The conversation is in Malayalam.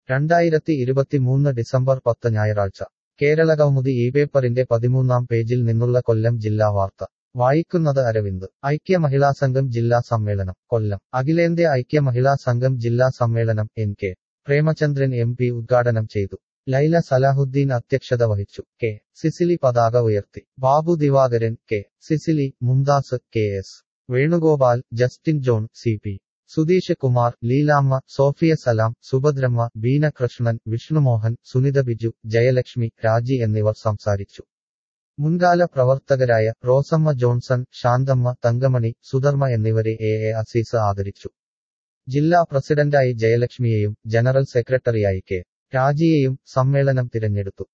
രണ്ടായിരത്തി ഇരുപത്തിമൂന്ന് ഡിസംബർ പത്ത് ഞായറാഴ്ച കേരളകൗമുദി ഈ പേപ്പറിന്റെ പതിമൂന്നാം പേജിൽ നിന്നുള്ള കൊല്ലം ജില്ലാ വാർത്ത വായിക്കുന്നത് അരവിന്ദ് ഐക്യ മഹിളാ സംഘം ജില്ലാ സമ്മേളനം കൊല്ലം അഖിലേന്ത്യാ ഐക്യ മഹിളാ സംഘം ജില്ലാ സമ്മേളനം N K Premachandran M P ഉദ്ഘാടനം ചെയ്തു ലൈല സലാഹുദ്ദീൻ അധ്യക്ഷത വഹിച്ചു കെ സിസിലി പതാക ഉയർത്തി Babu Divakaran K Cicily Mumtaz K S Venugopal Justin John C P Sudheesh Kumar Leelamma Sophia Salam Subhadramma Beena Krishnan Vishnumohan Sunitha Biju Jayalakshmi Raji എന്നിവർ സംസാരിച്ചു മുൻകാല പ്രവർത്തകരായ റോസമ്മ ജോൺസൺ ശാന്തമ്മ തങ്കമണി സുധർമ്മ എന്നിവരെ എ എ അസീസ് ആദരിച്ചു ജില്ലാ പ്രസിഡന്റായി ജയലക്ഷ്മിയെയും ജനറൽ സെക്രട്ടറിയായി കെ രാജിയെയും സമ്മേളനം തിരഞ്ഞെടുത്തു